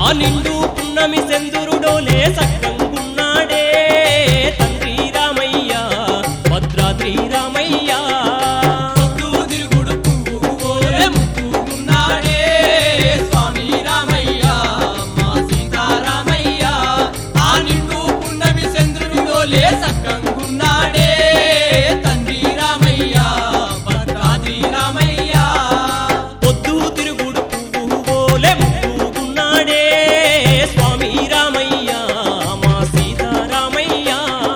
ఆ నిండు పున్నమి సెందురుడోలే సక్కంగున్నాడే తండ్రి రామయ్య భద్రాద్రి రామయ్య పొద్దు తిరుగుడు పువ్వు పోలే ముక్కుకున్నాడే స్వామి రామయ్య మా సీతారామయ్య ఆ నిండు పున్నమి చంద్రుడిలోలే సక్కంగున్నాడే తండ్రి రామయ్య భద్రాద్రి రామయ్య పొద్దు తిరుగుడు పువ్వు పోలే ముక్కుకున్నాడే స్వామి రామయ్య మా సీతారామయ్య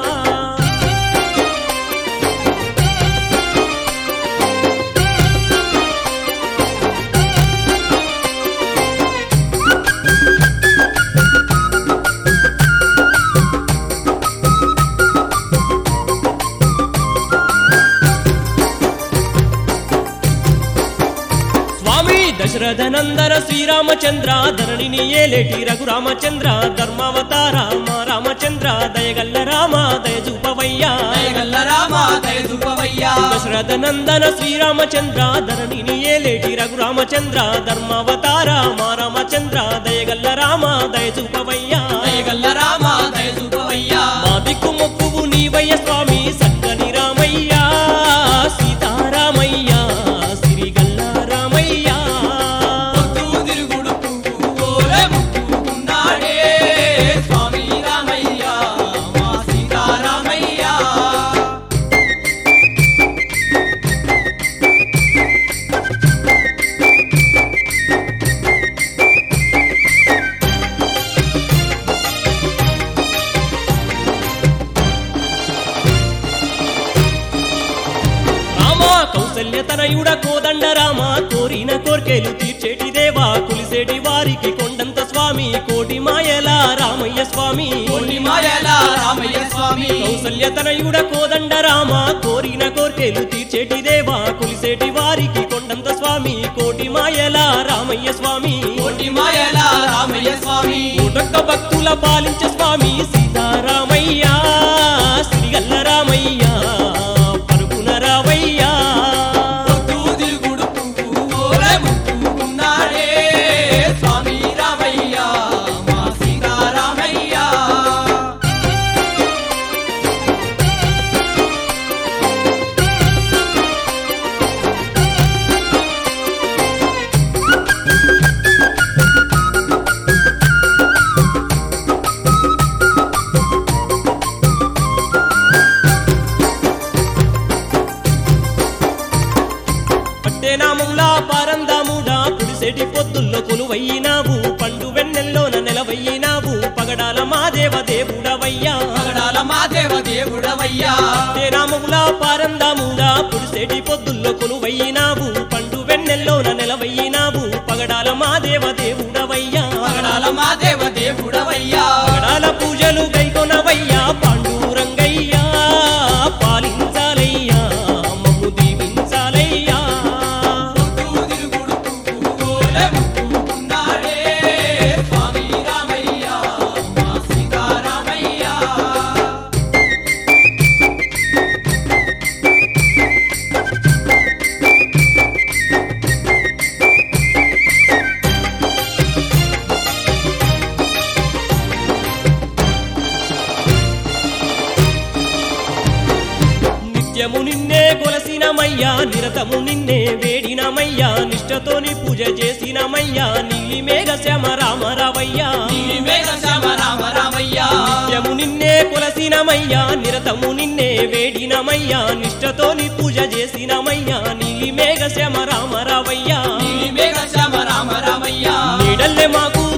స్వామి దశరథ నందన శ్రీరామచంద్ర ధరణిని ఏలేటి రఘురామచంద్ర ధర్మావతార మా రామచంద్ర దయగల్ల రామ దయచూపవయ్యా దయగల్ల రామ దయచూపవయ్యా దశరథ నందన శ్రీరామచంద్ర ధరణిని ఏలేటి రఘురామచంద్ర ధర్మావతార మా రామచంద్ర దయగల్ల రామ దయచూపవయ్యా దయగల్ల రామ దయచూపవయ్యా మా దిక్కు మొక్కువు నీవయ్య స్వామి సక్కని రామయ్య సీతారామయ్య సిరిగల్ల రామయ్య పొద్దు తిరుగుడు పువ్వు పోలే ముక్కుకున్నాడే స్వామి రామయ్య మా సీతారామయ్య రామ కౌసల్య తనయుడ కోదండ రామ కోరిన కోర్కెలు తీర్చేటి దేవా కులిసేటి వారికి కొండంత స్వామి కోటి మాయల రామయ్య స్వామి కోటి మాయల రామయ్య స్వామి కౌసల్య తనయుడ కోదండ రామ కోరిన కోర్కెలు తీర్చేటి దేవా కులిసేటి వారికి కొండంత స్వామి కోటి మాయల రామయ్య స్వామి కోటి మాయల రామయ్య స్వామి కోటొక్క భక్తుల పాలించ స్వామి సీతారామయ్య శ్రీగల్ల రామయ్య పరుగున రావయ్య పొద్దు తిరుగుడు పువ్వు పోలే ముక్కుకున్నాడే స్వామి రామయ్య మా సీతారామయ్య పట్టేనామంలా పారందాముడా పుడిసెటి పొద్దుల్లో కొలువయ్యినావు పండు వెన్నెల్లోన నెలవయ్యినావు పగడాల మాదేవ దేవుడవయ్యా పగడాల మా దేవ దేవుడవయ్యా పట్టేనామంలా పారందాముడా పుడిసెటి పొద్దుల్లో కొలువయ్యినావు పండు వెన్నెల్లోన నెలవయ్యినావు పగడాల మాదేవ దేవుడవయ్యా పగడాల మా దేవ దేవుడవయ్యా పగడాల పూజలు గైకొనవయ్యా పాండురంగయ్యా పాలించాలయ్యా మమ్ము దీవించాలయ్యా పొద్దు తిరుగుడు పువ్వు పోలే ముక్కుకున్నాడే స్వామి రామయ్య మా సీతారామయ్య నిత్యము నిన్నే కొలసినమయ్యా నిరతము నిన్నే వేడినమయ్యా నిష్టతోని పూజ చేసినమయ్యా నీలి మేఘ శ్యామ రామ రావయ్యా నీలి మేఘ శ్యామ రామ రామయ్య నిత్యము నిన్నే కొలసినమయ్యా నిరతము నిన్నే వేడినమయ్యా నిష్టతోని పూజ చేసినమయ్యా నీలి మేఘ శ్యామ రామ రావయ్యా నీలి మేఘ శ్యామ రామ రామయ్య నీడల్లే మాకు